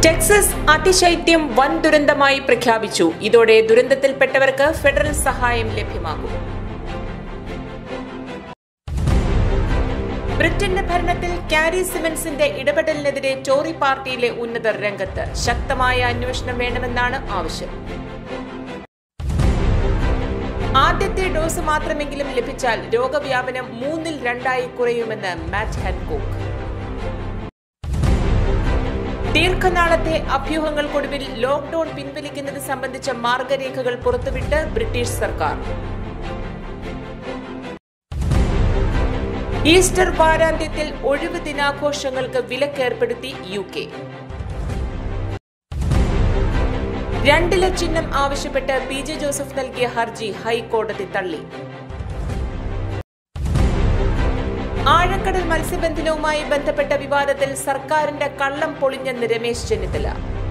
Texas അതിശൈത്യം വൻ ദുരന്തമായി പ്രഖ്യാപിച്ചു ഇതോടെ ദുരന്തത്തിൽപ്പെട്ടവർക്ക് ഫെഡറൽ സഹായം ലഭ്യമാകും ബ്രിട്ടന്റെ ഭരണത്തിൽ കാരി സിമൻസിന്റെ ഇടപെടലിനെതിരെ ടോറി പാർട്ടിയിലെ ഉന്നതർ രംഗത്ത് ശക്തമായ അന്വേഷണം വേണമെന്നാണ് ആവശ്യം ആദ്യത്തെ ഡോസ് മാത്രമെങ്കിലും ലഭിച്ചാൽ രോഗവ്യാപനം മൂന്നിൽ രണ്ടായി കുറയുമെന്ന് മാറ്റ് ഹാൻകോക്ക് ദീർഘനാളത്തെ അഭ്യൂഹങ്ങൾക്കൊടുവിൽ ലോക്ഡൌൺ പിൻവലിക്കുന്നത് സംബന്ധിച്ച മാർഗരേഖകൾ പുറത്തുവിട്ട് ബ്രിട്ടീഷ് സർക്കാർ ഈസ്റ്റർ വാരാന്ത്യത്തിൽ ഒഴിവ് ദിനാഘോഷങ്ങൾക്ക് വിലക്കേർപ്പെടുത്തി യു കെ രണ്ടില ചിഹ്നം ആവശ്യപ്പെട്ട് പി ജെ ജോസഫ് നൽകിയ ഹർജി ഹൈക്കോടതി തള്ളി ആഴക്കടൽ മത്സ്യബന്ധനവുമായി ബന്ധപ്പെട്ട വിവാദത്തിൽ സർക്കാരിന്റെ കള്ളം പൊളിഞ്ഞെന്ന് രമേശ് ചെന്നിത്തല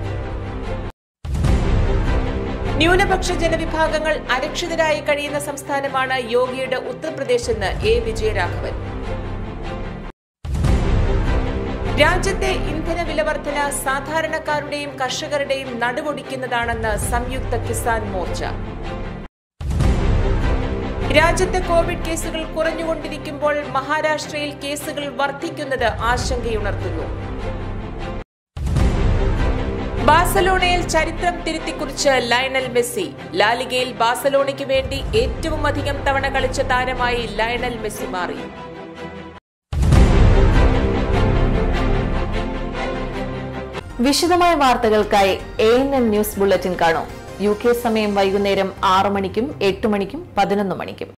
ന്യൂനപക്ഷ ജനവിഭാഗങ്ങൾ അരക്ഷിതരായി കഴിയുന്ന സംസ്ഥാനമാണ് യോഗിയുടെ ഉത്തർപ്രദേശെന്ന് എ വിജയരാഘവൻ രാജ്യത്തെ ഇന്ധന വിലവർധന സാധാരണക്കാരുടെയും കർഷകരുടെയും നടുവൊടിക്കുന്നതാണെന്ന് സംയുക്ത കിസാൻ മോർച്ച രാജ്യത്തെ കോവിഡ് കേസുകൾ കുറഞ്ഞുകൊണ്ടിരിക്കുമ്പോൾ മഹാരാഷ്ട്രയിൽ കേസുകൾ വർദ്ധിക്കുന്നത് ആശങ്കയുണർത്തുന്നു ബാസലോണയിൽ ചരിത്രം തിരുത്തിക്കുറിച്ച് ലയണൽ മെസ്സി ലാലിഗയിൽ ബാസലോണയ്ക്ക് വേണ്ടി ഏറ്റവും അധികം തവണ കളിച്ച താരമായി ലയണൽ മെസ്സി മാറി വിശദമായ വാർത്തകൾക്കായി A N N news bulletin കാണൂ യു കെ സമയം വൈകുന്നേരം ആറു മണിക്കും എട്ട് മണിക്കും പതിനൊന്ന് മണിക്കും